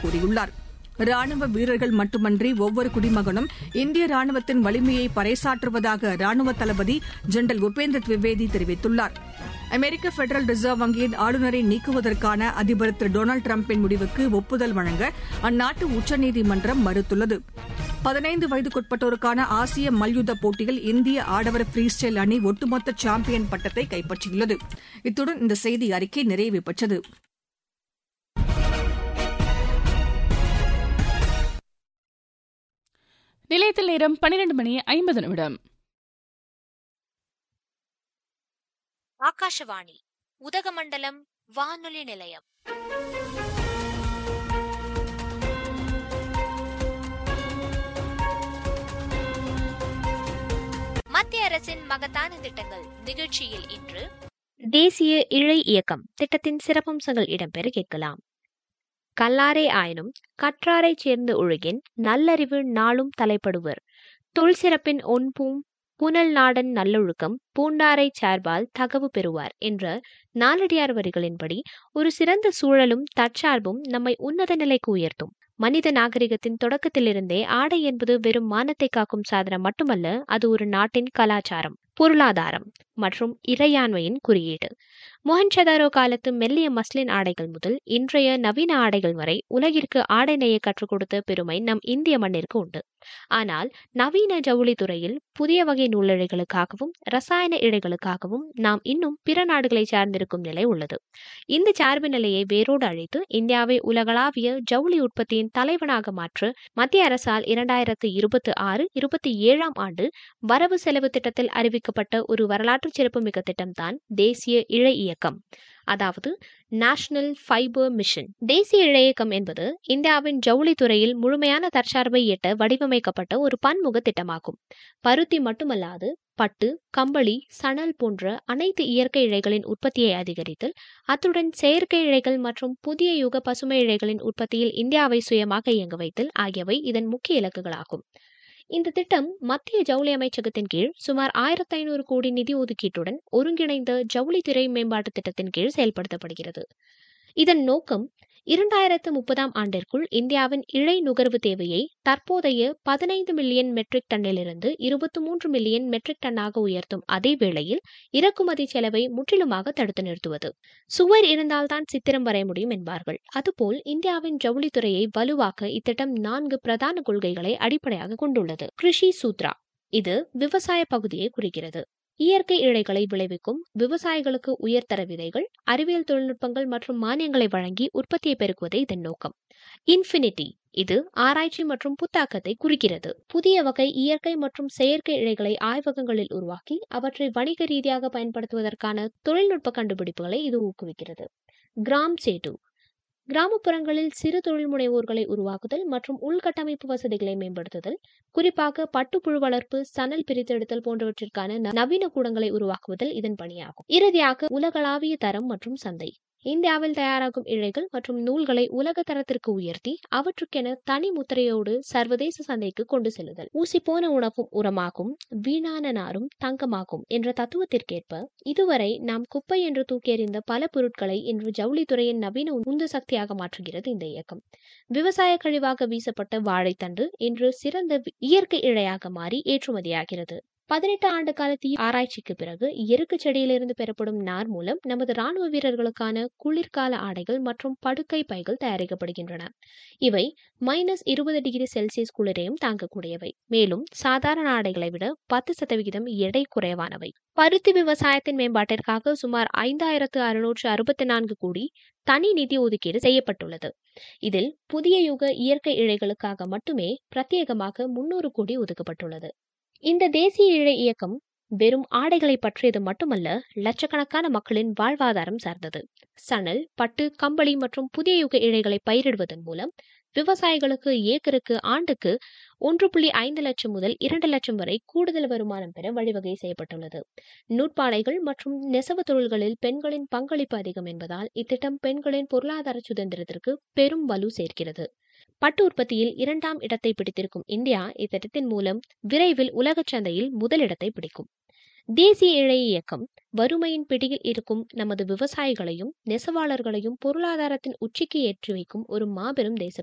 கூறியுள்ளார் ராணுவ வீரர்கள் மட்டுமன்றி ஒவ்வொரு குடிமகனும் இந்திய ராணுவத்தின் வலிமையை பறைசாற்றுவதாக ராணுவ தளபதி ஜெனரல் உபேந்திர திவிவேதி தெரிவித்துள்ளார் அமெரிக்க பெடரல் ரிசர்வ் வங்கியின் ஆளுநரை நீக்குவதற்கான அதிபர் திரு டொனால்டு டிரம்பின் முடிவுக்கு ஒப்புதல் வழங்க அந்நாட்டு உச்சநீதிமன்றம் மறுத்துள்ளது பதினைந்து வயதுக்குட்பட்டோருக்கான ஆசிய மல்யுத்த போட்டியில் இந்திய ஆடவர் ஃப்ரீ ஸ்டைல் அணி ஒட்டுமொத்த சாம்பியன் பட்டத்தை கைப்பற்றியுள்ளது இத்துடன் இந்த செய்தி அறிக்கை நிறைவு பெற்றது நிலையத்தில் நேரம் பன்னிரண்டு மணி ஐம்பது நிமிடம் ஆகாஷவாணி உதகமண்டலம் வானொலி நிலையம் மத்திய அரசின் மகத்தான திட்டங்கள் நிகழ்ச்சியில் இன்று தேசிய இழை இயக்கம் திட்டத்தின் சிறப்பம்சங்கள் இடம்பெற கேட்கலாம் கல்லாரை ஆயினும் கற்றாரை சேர்ந்து ஒழுகின் நல்லறிவு நாளும் தலைப்படுவர் தொல் சிறப்பின் ஒன்பூம் புனல் நாடன் நல்லொழுக்கம் பூண்டாரை சார்பால் தகவு பெறுவார் என்ற நாலடியார் வரிகளின்படி ஒரு சிறந்த சூழலும் தற்சார்பும் நம்மை உன்னத நிலைக்கு உயர்த்தும் மனித நாகரிகத்தின் தொடக்கத்திலிருந்தே ஆடை என்பது வெறும் மானத்தை காக்கும் சாதனம் மட்டுமல்ல அது ஒரு நாட்டின் கலாச்சாரம் பொருளாதாரம் மற்றும் இறையாண்மையின் குறியீடு மொஹன்சதாரோ காலத்து மெல்லிய மஸ்லின் ஆடைகள் முதல் இன்றைய நவீன ஆடைகள் வரை உலகிற்கு ஆடை நெய்ய கற்றுக் கொடுத்த பெருமை நம் இந்திய மண்ணிற்கு உண்டு ஆனால் நவீன ஜவுளி துறையில் புதிய வகை நூலிழைகளுக்காகவும் ரசாயன இழைகளுக்காகவும் நாம் இன்னும் பிற நாடுகளை சார்ந்திருக்கும் நிலை உள்ளது இந்த சார்பு நிலையை வேரோடு அழைத்து இந்தியாவை உலகளாவிய ஜவுளி உற்பத்தியின் தலைவனாக மாற்ற மத்திய அரசால் இரண்டாயிரத்து இருபத்தி ஆறு இருபத்தி ஏழாம் ஆண்டு வரவு செலவு திட்டத்தில் அறிவிக்கப்பட்ட ஒரு வரலாற்று சிறப்புமிக்க திட்டம்தான் தேசிய இழை இயக்கம் அதாவது நேஷனல் ஃபைபர் மிஷன் தேசிய இழையக்கம் என்பது இந்தியாவின் ஜவுளி துறையில் முழுமையான தற்சார்பை எட்ட வடிவமைக்கப்பட்ட ஒரு பன்முக திட்டமாகும் பருத்தி மட்டுமல்லாது பட்டு கம்பளி சணல் போன்ற அனைத்து இயற்கை இழைகளின் உற்பத்தியை அதிகரித்தல் அத்துடன் செயற்கை இழைகள் மற்றும் புதிய யுக பசுமை இழைகளின் உற்பத்தியில் இந்தியாவை சுயமாக இயங்க வைத்தல் ஆகியவை இதன் முக்கிய இலக்குகளாகும் இந்த திட்டம் மத்திய ஜவுளி அமைச்சகத்தின் கீழ் சுமார் ஆயிரத்தி ஐநூறு கோடி நிதி ஒதுக்கீட்டுடன் ஒருங்கிணைந்த ஜவுளி துறை மேம்பாட்டு திட்டத்தின் கீழ் செயல்படுத்தப்படுகிறது இதன் நோக்கம் இரண்டாயிரத்து முப்பதாம் ஆண்டிற்குள் இந்தியாவின் இழை நுகர்வு தேவையை தற்போதைய பதினைந்து மில்லியன் மெட்ரிக் டன்னிலிருந்து இருபத்தி மூன்று மில்லியன் மெட்ரிக் டன்னாக உயர்த்தும் அதே வேளையில் இறக்குமதி செலவை முற்றிலுமாக தடுத்து நிறுத்துவது சுவர் இருந்தால்தான் சித்திரம் வரைய முடியும் என்பார்கள் அதுபோல் இந்தியாவின் ஜவுளித்துறையை வலுவாக்க இத்திட்டம் நான்கு பிரதான கொள்கைகளை அடிப்படையாக கொண்டுள்ளது கிருஷி சூத்ரா இது விவசாய பகுதியை குறிக்கிறது இயற்கை இழைகளை விளைவிக்கும் விவசாயிகளுக்கு உயர்தர விதைகள் அறிவியல் தொழில்நுட்பங்கள் மற்றும் மானியங்களை வழங்கி உற்பத்தியை பெருக்குவதே இதன் நோக்கம் இன்ஃபினிட்டி இது ஆராய்ச்சி மற்றும் புத்தாக்கத்தை குறிக்கிறது புதிய வகை இயற்கை மற்றும் செயற்கை இழைகளை ஆய்வகங்களில் உருவாக்கி அவற்றை வணிக ரீதியாக பயன்படுத்துவதற்கான தொழில்நுட்ப கண்டுபிடிப்புகளை இது ஊக்குவிக்கிறது கிராம் சேட்டு கிராமப்புறங்களில் சிறு தொழில் முனைவோர்களை உருவாக்குதல் மற்றும் உள்கட்டமைப்பு வசதிகளை மேம்படுத்துதல் குறிப்பாக பட்டுப்புழு வளர்ப்பு சணல் பிரித்தெடுத்தல் போன்றவற்றிற்கான நவீன கூடங்களை உருவாக்குவதில் இதன் பணியாகும் இறுதியாக உலகளாவிய தரம் மற்றும் சந்தை இந்தியாவில் தயாராகும் இழைகள் மற்றும் நூல்களை உலக தரத்திற்கு உயர்த்தி அவற்றுக்கென தனி முத்திரையோடு சர்வதேச சந்தைக்கு கொண்டு செல்லுதல் ஊசி போன உணவும் உரமாகும் வீணான நாரும் தங்கமாகும் என்ற தத்துவத்திற்கேற்ப இதுவரை நாம் குப்பை என்று தூக்கி எறிந்த பல பொருட்களை இன்று ஜவுளித்துறையின் நவீன உந்து சக்தியாக மாற்றுகிறது இந்த இயக்கம் விவசாய கழிவாக வீசப்பட்ட வாழைத்தண்டு இன்று சிறந்த இயற்கை இழையாக மாறி ஏற்றுமதியாகிறது பதினெட்டு ஆண்டு காலத்திய ஆராய்ச்சிக்கு பிறகு எருக்கு செடியிலிருந்து பெறப்படும் நார் மூலம் நமது ராணுவ வீரர்களுக்கான குளிர்கால ஆடைகள் மற்றும் படுக்கை பைகள் தயாரிக்கப்படுகின்றன இவை மைனஸ் இருபது டிகிரி செல்சியஸ் குளிரையும் தாங்கக்கூடியவை மேலும் சாதாரண ஆடைகளை விட பத்து சதவிகிதம் எடை குறைவானவை பருத்தி விவசாயத்தின் மேம்பாட்டிற்காக சுமார் ஐந்தாயிரத்து அறுநூற்று அறுபத்தி நான்கு கோடி தனி நிதி ஒதுக்கீடு செய்யப்பட்டுள்ளது இதில் புதிய யுக இயற்கை இழைகளுக்காக மட்டுமே பிரத்யேகமாக முன்னூறு கோடி ஒதுக்கப்பட்டுள்ளது இந்த தேசிய இழை இயக்கம் வெறும் ஆடைகளை பற்றியது மட்டுமல்ல லட்சக்கணக்கான மக்களின் வாழ்வாதாரம் சார்ந்தது சணல் பட்டு கம்பளி மற்றும் புதிய யுக இழைகளை பயிரிடுவதன் மூலம் விவசாயிகளுக்கு ஏக்கருக்கு ஆண்டுக்கு ஒன்று புள்ளி ஐந்து லட்சம் முதல் இரண்டு லட்சம் வரை கூடுதல் வருமானம் பெற வழிவகை செய்யப்பட்டுள்ளது நூற்பாலைகள் மற்றும் நெசவு தொழில்களில் பெண்களின் பங்களிப்பு அதிகம் என்பதால் இத்திட்டம் பெண்களின் பொருளாதார சுதந்திரத்திற்கு பெரும் வலு சேர்க்கிறது பட்டு உற்பத்தியில் இரண்டாம் இடத்தை பிடித்திருக்கும் இந்தியா இத்திட்டத்தின் மூலம் விரைவில் உலக சந்தையில் முதலிடத்தை பிடிக்கும் தேசிய இழை இயக்கம் வறுமையின் பிடியில் இருக்கும் நமது விவசாயிகளையும் நெசவாளர்களையும் பொருளாதாரத்தின் உச்சிக்கு ஏற்றி வைக்கும் ஒரு மாபெரும் தேச